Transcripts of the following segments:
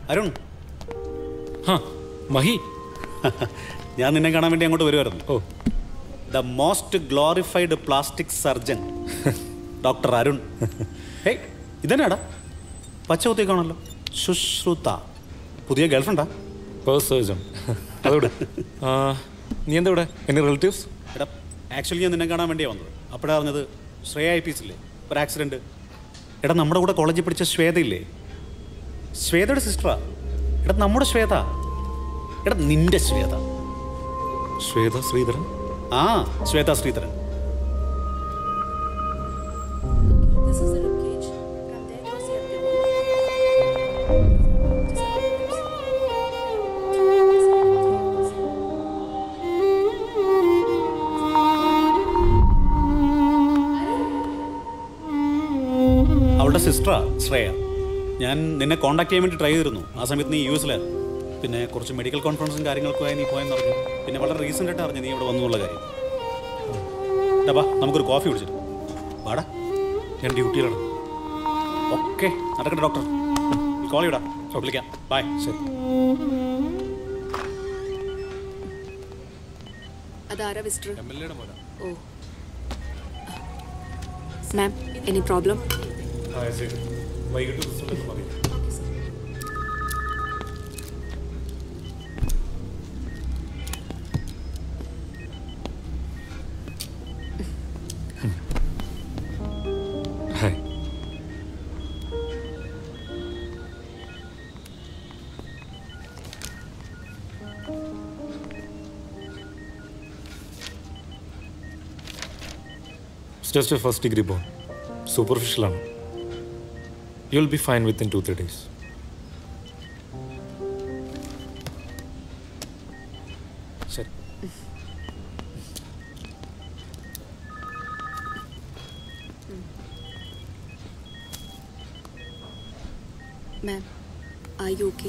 അരുൺ ഹാ മഹി ഞാൻ നിന്നെ കാണാൻ വേണ്ടി അങ്ങോട്ട് വരുമായിരുന്നു oh the most glorified plastic surgeon doctor Arun hey ഇതന്നെയാടാ പച്ച കുത്തിക്കാണല്ലോ ശുശ്രുത പുതിയ ഗേൾഫ്രണ്ടാ പേഴ്സ് സർജൻ അതോടെ ആ, നീ എന്താ ഇവിടെ എന്റെ റിലേറ്റീവ്സ് എടാ ആക്ച്വലി ഞാൻ നിന്നെ കാണാൻ വേണ്ടിയാണ് വന്നത് അപ്പോഴാണ് അറിഞ്ഞത് ശ്രേയ ഐ പി ഇല്ലേ ഒരു ആക്സിഡൻറ്റ് എടാ നമ്മുടെ കൂടെ കോളേജിൽ പഠിച്ച ശ്വേത ഇല്ലേ ശ്വേതയുടെ സിസ്റ്ററാ എടാ നമ്മുടെ ശ്വേത എടാ നിന്റെ ശ്വേത ശ്വേത ശ്രീധരൻ ആ Shweta Sreedharan This is the rib cage. From there goes the abdomen. അവളുടെ സിസ്റ്ററാ ശ്രേയ ഞാൻ നിന്നെ കോൺടാക്ട് ചെയ്യാൻ വേണ്ടി ട്രൈ ചെയ്തിരുന്നു ആ സമയത്ത് നീ യു എസിലായിരുന്നു പിന്നെ കുറച്ച് മെഡിക്കൽ കോൺഫറൻസും കാര്യങ്ങൾക്കുമായി നീ പോയെന്ന് അറിഞ്ഞു പിന്നെ വളരെ റീസെൻ്റ് ആയിട്ട് അറിഞ്ഞു നീ ഇവിടെ വന്നു എന്നുള്ള കാര്യം എടാ വാ നമുക്കൊരു കോഫി കുടിച്ചിട്ട് വാടാ ഞാൻ ഡ്യൂട്ടിയിലാണ് ഓക്കെ നടക്കട്ടെ ഡോക്ടർ കോൾ ചെയ്യടാ വിളിക്കാം ബൈ ശരി അതാരാ visitor oh ma'am any problem വൈകിട്ട് റിസൾട്ട് ഒന്ന് പറയും hi just a first degree burn സൂപ്പർഫിഷ്യലാണ് you will be fine within two three days ശരി മാം ആർ യു ഓക്കെ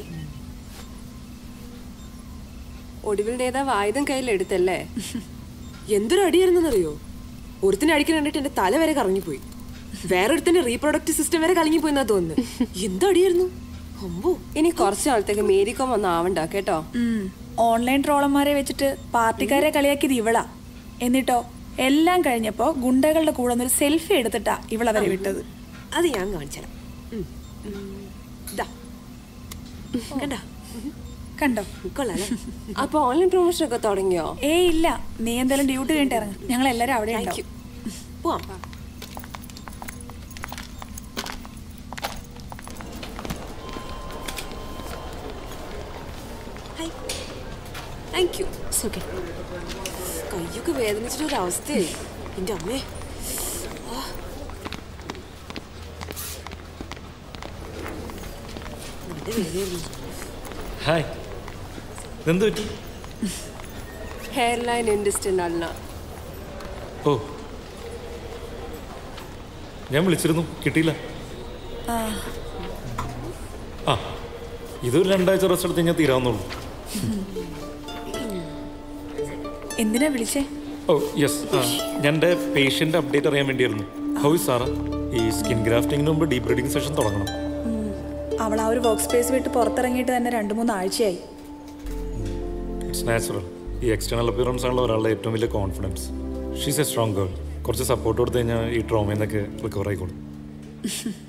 ഒടുവിൽ നേതാവ് ആയുധം കയ്യിലെടുത്തല്ലേ എന്തൊരു അടിയായിരുന്നെന്നറിയോ ഒരുത്തിനെ അടിക്കാൻ കണ്ടിട്ട് എന്റെ തല വരെ കറങ്ങിപ്പോയി വേറൊരുത്തിന്റെ റീപ്രൊഡക്റ്റീവ് സിസ്റ്റം വരെ കലങ്ങിപ്പോയി എന്നാ തോന്നുന്നു എന്തടിയായിരുന്നു അമ്പോ ഇനി കുറച്ച് നാളത്തേക്ക് മേരിക്കോം വന്ന് ആവണ്ട കേട്ടോ ഉം. ഓൺലൈൻ ട്രോളന്മാരെ വെച്ചിട്ട് പാർട്ടിക്കാരെ കളിയാക്കിയത് ഇവളാ എന്നിട്ടോ എല്ലാം കഴിഞ്ഞപ്പോ ഗുണ്ടകളുടെ കൂടെ ഒരു സെൽഫി എടുത്തിട്ടാ ഇവളവരെ വിട്ടത് അത് ഞാൻ കാണിച്ചരാം ഉം. ഉം. ദാ. കണ്ടാ കണ്ടോ കൊള്ളാല്ലേ അപ്പൊ ഓൺലൈൻ പ്രൊമോഷൻ ഒക്കെ തുടങ്ങിയോ ഏ ഇല്ല നീ എന്തായാലും ഡ്യൂട്ടി കഴിഞ്ഞിട്ട് ഇറങ്ങും ഞങ്ങൾ എല്ലാരും അവിടെ താങ്ക് യു ഉണ്ടാവും പോവാം ഹായ് താങ്ക് യു ഓക്കെ കയ്യൊക്കെ വേദനിച്ചിട്ടൊരു അവസ്ഥയായി എൻ്റെ അമ്മേ ആ. നല്ല വേദനയായിരുന്നു ഹായ് എന്ത് പറ്റി ഹെയർ ലൈൻ ഇൻഡസ്ട്രി അല്ല ഓ ഞാൻ വിളിച്ചിരുന്നു കിട്ടിയില്ല ആ ഇതൊരു രണ്ടാഴ്ച റെസ്റ്റ് എടുത്ത് കഴിഞ്ഞാൽ തീരാവുന്നുള്ളൂ എന്തിനാ വിളിച്ചേ ഓ യെസ് ഞാൻ എൻ്റെ പേഷ്യൻ്റ് അപ്ഡേറ്റ് അറിയാൻ വേണ്ടിയായിരുന്നു ഹൗ ഇസ് സാറാ ഈ സ്കിൻ ഗ്രാഫ്റ്റിങ്ങിന് മുമ്പ് ഡീപ് ബ്രീഡിംഗ് സെഷൻ തുടങ്ങണം അവൾ ആ ഒരു വർക്ക് സ്പേസ് വിട്ട് പുറത്തിറങ്ങിയിട്ട് തന്നെ രണ്ടു മൂന്ന് ആഴ്ചയായി ഇറ്റ്സ് നാച്ചുറൽ ഈ എക്സ്റ്റേണൽ അപ്പിയറൻസ് ആണല്ലോ ഒരാളുടെ ഏറ്റവും വലിയ confidence she's a strong girl കുറച്ച് സപ്പോർട്ട് കൊടുത്തു കഴിഞ്ഞാൽ ഈ ട്രോമയിൽ നിന്നൊക്കെ റിക്കവർ ആയിക്കോളും